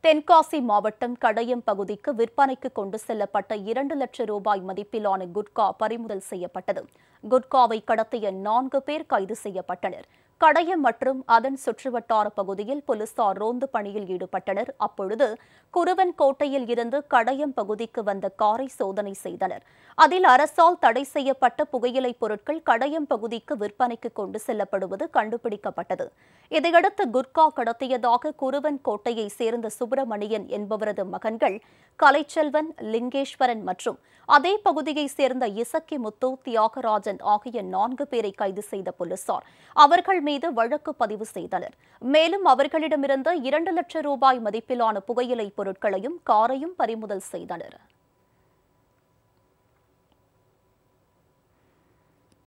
தென்காசி மாவட்டம் கடையம் பகுதிக்கு விற்பனைக்கு கொண்டு செல்லப்பட்ட இரண்டு லட்சம் ரூபாய் மதிப்பிலான குட்கா பறிமுதல் செய்யப்பட்டது குட்காவை கடத்திய நான்கு பேர் கைது செய்யப்பட்டனர் கடையம் மற்றும் அதன் சுற்றுவட்டார பகுதியில் போலீசார் ரோந்து பணியில் ஈடுபட்டனர் அப்பொழுது குருவன் கோட்டையில் இருந்து கடையம் பகுதிக்கு வந்த காரை சோதனை செய்தனர் அதில் அரசால் தடை செய்யப்பட்ட புகையிலைப் பொருட்கள் கடையம் பகுதிக்கு விற்பனைக்கு கொண்டு செல்லப்படுவது கண்டுபிடிக்கப்பட்டது இதையடுத்து குட்கா கடத்தியதாக குருவன் கோட்டையை சேர்ந்த சுப்பிரமணியன் என்பவரது மகன்கள் கலைச்செல்வன் லிங்கேஸ்வரன் மற்றும் அதே பகுதியை சேர்ந்த இசக்கி முத்து தியாகராஜன் ஆகிய நான்கு பேரை கைது செய்த போலீசார் அவர்கள் மீது வழக்கு பதிவு செய்தனர் மேலும் அவர்களிடமிருந்து இரண்டு லட்சம் ரூபாய் மதிப்பிலான புகையிலை பொருட்களையும் காரையும் பறிமுதல் செய்தனர்